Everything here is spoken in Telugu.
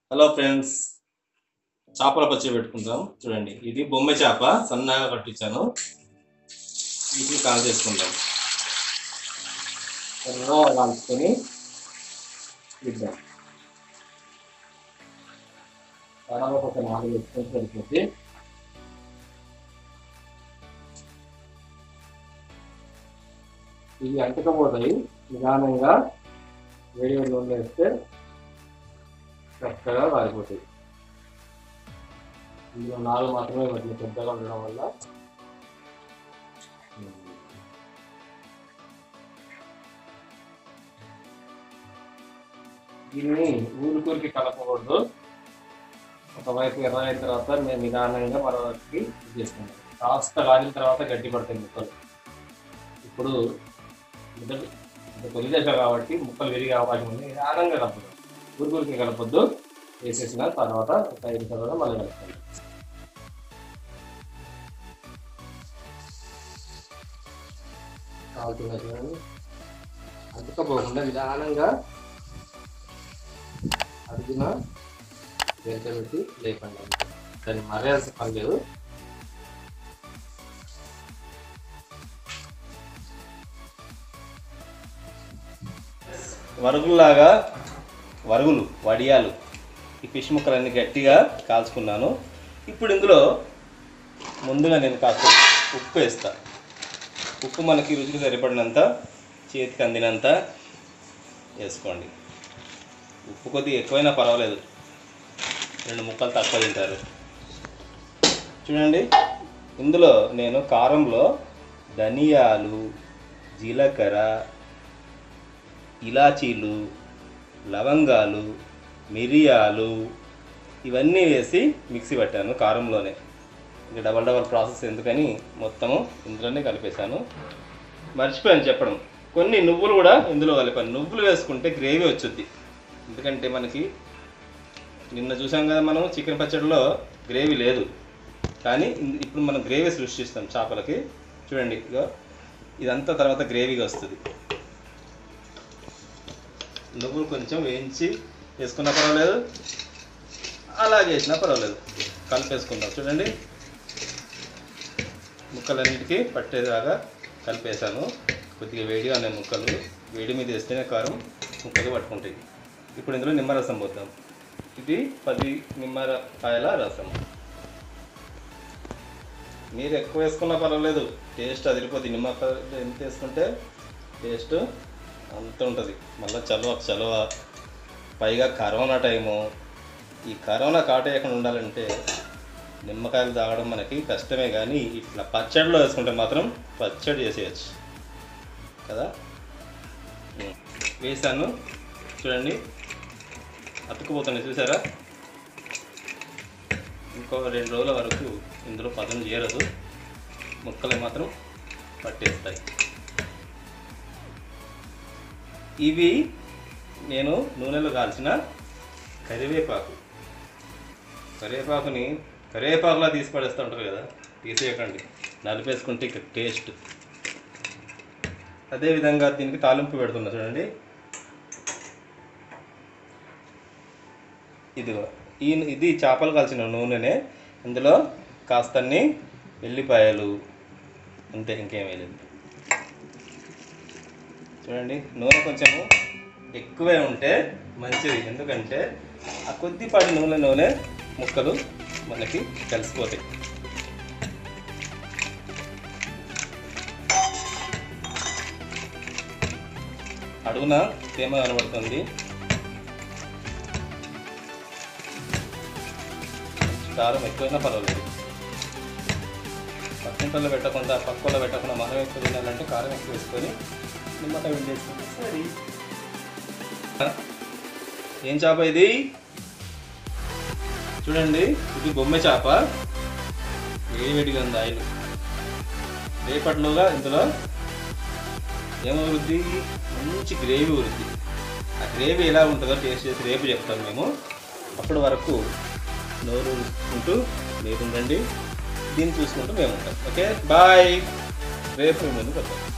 హలో ఫ్రెండ్స్ చేపల పచ్చి పెట్టుకుందాం చూడండి ఇది బొమ్మ చేప సన్నగా కట్టించాను వీటిని కాల్ చేసుకుందాం సన్నగా కాల్చుకొని ఇద్దాం తర్వాత ఒక నాలుగు వేసుకొని సరిపోతే ఇవి అంటకపోతాయి నిదానంగా వేడి వేడి నూనె వేస్తే చక్కగా వారిపోతాయి ఇందులో నాలుగు మాత్రమే వాటిని పెద్దగా ఉండడం వల్ల దీన్ని ఊరికూరికి కలపకూడదు ఒకవైపు ఎర్ర అయిన తర్వాత మేము నిదానంగా మరొకటి ఇది చేసుకుంటాం కాస్త కాలిన తర్వాత గట్టి పడతాయి ముక్కలు ఇప్పుడు మొదటి ఇది తొలి దశ కాబట్టి ముక్కలు విరిగే అవకాశం ఉంది నిదానంగా కలపదు ఊరికూరికి కలపొద్దు వేసేసిన తర్వాత ఒక ఐదు తర్వాత మళ్ళీ కలుపుతాం కాలుతున్నా చూడండి అంతకపోకుండా నిదానంగా అడిగిన వెంట పెట్టి లేకుండా దాన్ని మర్యాల్సిన పని లేదు వరుగులాగా వరుగులు వడియాలు ఈ ఫిష్ ముక్కలన్నీ గట్టిగా కాల్చుకున్నాను ఇప్పుడు ఇందులో ముందుగా నేను కాస్త ఉప్పు వేస్తా ఉప్పు మనకి రుచికి సరిపడినంత చేతికి అందినంత వేసుకోండి ఉప్పు కొద్దిగా ఎక్కువైనా పర్వాలేదు రెండు ముక్కలు తక్కువ తింటారు చూడండి ఇందులో నేను కారంలో ధనియాలు జీలకర్ర ఇలాచీలు లవంగాలు మిరియాలు ఇవన్నీ వేసి మిక్సీ పట్టాను కారంలోనే ఇంకా డబల్ డబల్ ప్రాసెస్ ఎందుకని మొత్తము ఇందులోనే కలిపేశాను మర్చిపోయాను చెప్పడం కొన్ని నువ్వులు కూడా ఇందులో కలిపాను నువ్వులు వేసుకుంటే గ్రేవీ వచ్చుద్ది ఎందుకంటే మనకి నిన్న చూసాం కదా మనం చికెన్ పచ్చడిలో గ్రేవీ లేదు కానీ ఇన్- ఇప్పుడు మనం గ్రేవీ సృష్టిస్తాం చేపలకి చూడండి ఇగో ఇదంతా తర్వాత గ్రేవీగా వస్తుంది నువ్వులు కొంచెం వేయించి వేసుకున్నా పర్వాలేదు అలాగే వేసినా పర్వాలేదు కలిపేసుకుందాం చూడండి ముక్కలన్నిటికీ పట్టేలాగా కలిపేసాను కొద్దిగా వేడిగా ఉన్నాయి ముక్కలు వేడి మీద వేస్తేనే కారం ముక్కలు పట్టుకుంటాయి ఇప్పుడు ఇందులో నిమ్మరసం పోద్దాం ఇది పది నిమ్మకాయల రసం మీరు ఎక్కువ వేసుకున్నా పర్వాలేదు టేస్ట్ అదిరిపోతుంది నిమ్మకాయ ఎంత వేసుకుంటే టేస్ట్ అంత ఉంటుంది మళ్ళీ చలవ చలవ పైగా కరోనా టైము ఈ కరోనా కాటేయకుండా ఉండాలంటే నిమ్మకాయలు తాగడం మనకి కష్టమే కానీ ఇట్లా పచ్చడిలో వేసుకుంటే మాత్రం పచ్చడి చేసేయచ్చు కదా ఉం. వేసాను చూడండి అతుక్కుపోతున్నాయి చూసారా ఇంకో రెండు రోజుల వరకు ఇందులో పదం చేరదు ముక్కలు మాత్రం పట్టేస్తాయి ఇవి నేను నూనెలో కాల్చిన కరివేపాకు కరివేపాకుని కరివేపాకులా తీసి పడేస్తూ ఉంటారు కదా తీసేయకండి నలిపేసుకుంటే ఇక టేస్ట్ అదేవిధంగా దీనికి తాలింపు పెడుతున్నా చూడండి ఇదిగో ఈ ఇది చేపలు కాల్చిన నూనెనే ఇందులో కాస్తన్ని ఎల్లిపాయలు అంతే ఇంకేం వేయలేదు చూడండి నూనె కొంచెము ఎక్కువే ఉంటే మంచిది ఎందుకంటే ఆ కొద్దిపాటి నూనె నూనె ముక్కలు మనకి కలిసిపోతాయి అడుగున తేమ కనబడుతుంది కారం ఎక్కువైనా పర్వాలేదు పక్కింట్లో పెట్టకుండా పక్కలో పెట్టకుండా మనం ఎక్కువ తినాలంటే కారం ఎక్కువ వేసుకొని నిమ్మకాయ వేసుకుంటే సరే ఏం చేప ఇది చూడండి ఇది బొమ్మె చేప వేడివేడిగా ఉంది ఆయిల్ రేపటిలోగా ఇందులో ఏమవుద్ది మంచి గ్రేవీ ఉరుద్ది ఆ గ్రేవీ ఎలా ఉంటుందో టేస్ట్ చేసి రేపు చెప్తాను మేము అప్పటి వరకు నోరు ఉంటూ మీరు ఉండండి దీన్ని చూసుకుంటూ మేము ఉంటాం ఓకే బాయ్ రేపు మేము ముందుకు వద్దాం